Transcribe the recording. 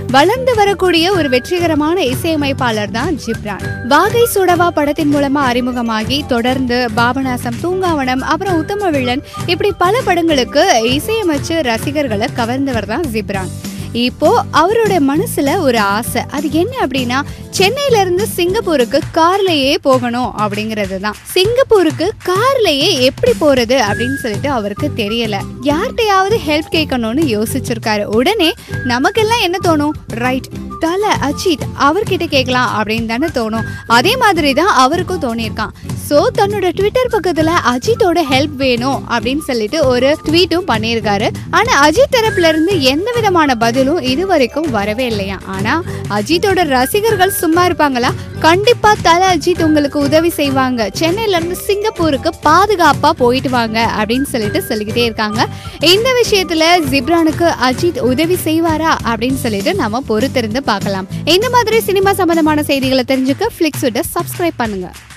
வளர்ந்து வரக்கூடிய ஒரு வெற்றிகரமான இசையமைப்பாளர் தான் ஜிப்ரான் வாகை சுடவா படத்தின் மூலமா அறிமுகமாகி தொடர்ந்து பாபநாசம் தூங்காவனம் அப்புறம் உத்தம வில்லன் இப்படி பல படங்களுக்கு இசையமைச்சு ரசிகர்களை கவர்ந்தவர் தான் ஜிப்ரான் இப்போ அவரோட மனசுல ஒரு ஆசை அது என்ன அப்படின்னா சென்னையில இருந்து சிங்கப்பூருக்கு கார்லயே போகணும் அப்படிங்கிறது தான் சிங்கப்பூருக்கு கார்லயே எப்படி போறது அப்படின்னு சொல்லிட்டு அவருக்கு தெரியல யார்கிட்டயாவது ஹெல்ப் கேட்கணும்னு யோசிச்சிருக்காரு உடனே நமக்கெல்லாம் என்ன தோணும் ரைட் தல அஜித் அவர்கிட்ட கேட்கலாம் அப்படின்னு தானே தோணும் அதே மாதிரி தான் அவருக்கும் தோணியிருக்கான் ஸோ தன்னோட ட்விட்டர் பக்கத்தில் அஜித்தோட ஹெல்ப் வேணும் அப்படின்னு சொல்லிட்டு ஒரு ட்வீட்டும் பண்ணியிருக்காரு ஆனால் அஜித் தரப்புல இருந்து எந்த விதமான பதிலும் இது வரைக்கும் வரவே இல்லையா ஆனால் அஜித்தோட ரசிகர்கள் சும்மா இருப்பாங்களா கண்டிப்பா தல அஜித் உங்களுக்கு உதவி செய்வாங்க சென்னையில இருந்து சிங்கப்பூருக்கு பாதுகாப்பா போயிட்டு வாங்க அப்படின்னு சொல்லிட்டு சொல்லிக்கிட்டே இருக்காங்க இந்த விஷயத்துல ஜிப்ரானுக்கு அஜித் உதவி செய்வாரா அப்படின்னு சொல்லிட்டு நம்ம பொறுத்திருந்து பார்க்கலாம் இந்த மாதிரி சினிமா சம்பந்தமான செய்திகளை தெரிஞ்சுக்க ஃபிளிக்ஸ் சப்ஸ்கிரைப் பண்ணுங்க